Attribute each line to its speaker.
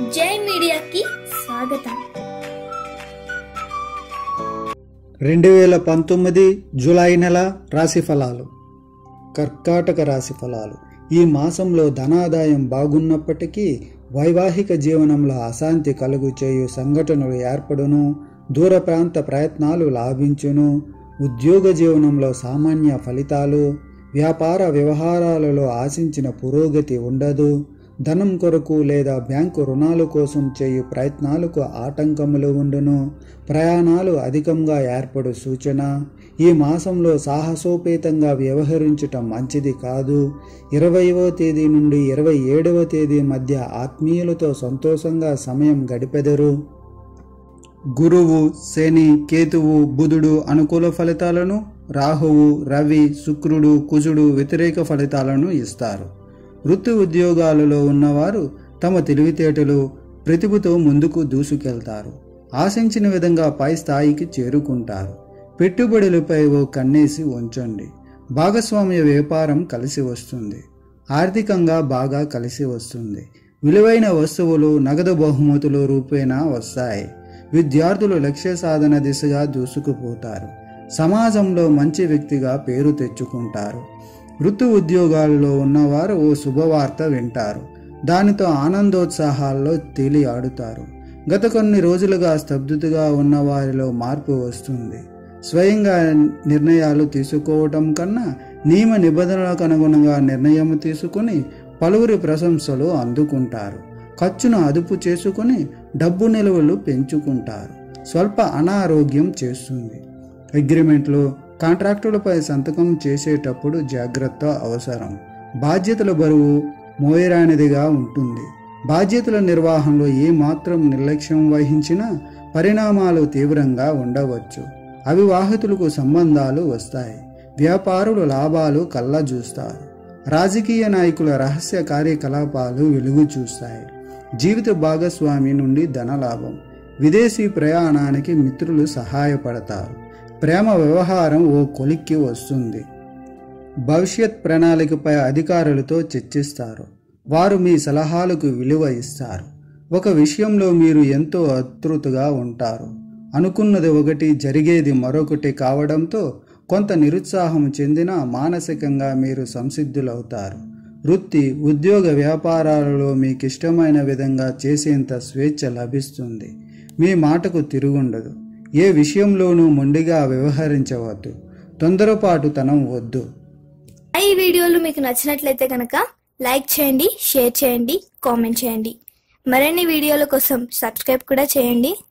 Speaker 1: జై మీడియాకి స్వాగతం
Speaker 2: రెండు వేల పంతొమ్మిది జూలై నెల రాశి ఫలాలు కర్కాటక రాశి ఫలాలు ఈ మాసంలో ధనాదాయం బాగున్నప్పటికీ వైవాహిక జీవనంలో అశాంతి కలుగు చేయు సంఘటనలు ఏర్పడును దూర ప్రాంత ప్రయత్నాలు లాభించును ఉద్యోగ జీవనంలో సామాన్య ఫలితాలు వ్యాపార వ్యవహారాలలో ఆశించిన పురోగతి ఉండదు ధనం కొరకు లేదా బ్యాంకు రుణాల కోసం చేయు ప్రయత్నాలకు ఆటంకములు ఉండును ప్రయాణాలు అధికంగా ఏర్పడు సూచన ఈ మాసంలో సాహసోపేతంగా వ్యవహరించటం మంచిది కాదు ఇరవైవ తేదీ నుండి ఇరవై ఏడవ తేదీ మధ్య ఆత్మీయులతో సంతోషంగా సమయం గడిపెదరు గురువు శని కేతువు బుధుడు అనుకూల ఫలితాలను రాహువు రవి శుక్రుడు కుజుడు వ్యతిరేక ఫలితాలను ఇస్తారు వృత్తి ఉద్యోగాలలో ఉన్నవారు తమ తెలివితేటలు ప్రతిభతో ముందుకు దూసుకెళ్తారు ఆశించిన విధంగా పై స్థాయికి చేరుకుంటారు పెట్టుబడులపై ఓ కన్నేసి ఉంచండి భాగస్వామ్య వ్యాపారం కలిసి వస్తుంది ఆర్థికంగా బాగా కలిసి వస్తుంది విలువైన వస్తువులు నగదు బహుమతులు రూపేణా వస్తాయి విద్యార్థులు లక్ష్య సాధన దిశగా దూసుకుపోతారు సమాజంలో మంచి వ్యక్తిగా పేరు తెచ్చుకుంటారు వృత్తి ఉద్యోగాలలో ఉన్నవారు ఓ శుభవార్త వింటారు దానితో ఆనందోత్సాహాల్లో తేలి ఆడుతారు గత కొన్ని రోజులుగా స్తబ్దుతగా ఉన్న వారిలో మార్పు వస్తుంది స్వయంగా నిర్ణయాలు తీసుకోవటం కన్నా నియమ నిబంధనలకు అనుగుణంగా నిర్ణయం తీసుకుని పలువురి ప్రశంసలు అందుకుంటారు ఖర్చును అదుపు చేసుకుని డబ్బు నిల్వలు పెంచుకుంటారు స్వల్ప అనారోగ్యం చేస్తుంది అగ్రిమెంట్లు కాంట్రాక్టులపై సంతకం చేసేటప్పుడు జాగ్రత్త అవసరం బాధ్యతల బరువు మోయరానిదిగా ఉంటుంది బాధ్యతల నిర్వహణలో ఏ మాత్రం నిర్లక్ష్యం వహించినా పరిణామాలు తీవ్రంగా ఉండవచ్చు అవివాహితులకు సంబంధాలు వస్తాయి వ్యాపారులు లాభాలు కళ్ళజూస్తారు రాజకీయ నాయకుల రహస్య కార్యకలాపాలు వెలుగు చూస్తాయి జీవిత భాగస్వామి నుండి ధనలాభం విదేశీ ప్రయాణానికి మిత్రులు సహాయపడతారు ప్రేమ వ్యవహారం ఓ కొలిక్కి వస్తుంది భవిష్యత్ ప్రణాళికపై అధికారులతో చర్చిస్తారు వారు మీ సలహాలకు విలువ ఇస్తారు ఒక విషయంలో మీరు ఎంతో అతృతగా ఉంటారు అనుకున్నది ఒకటి జరిగేది మరొకటి కావడంతో కొంత నిరుత్సాహం చెందిన మానసికంగా మీరు సంసిద్ధులవుతారు వృత్తి ఉద్యోగ వ్యాపారాలలో మీకు ఇష్టమైన విధంగా చేసేంత స్వేచ్ఛ లభిస్తుంది మీ మాటకు తిరుగుండదు ఏ విషయంలోనూ మొండిగా వ్యవహరించవద్దు తొందరపాటుతనం వద్దు
Speaker 1: ఈ వీడియోలు మీకు నచ్చినట్లయితే కనుక లైక్ చేయండి షేర్ చేయండి కామెంట్ చేయండి మరిన్ని వీడియోల కోసం సబ్స్క్రైబ్ కూడా చేయండి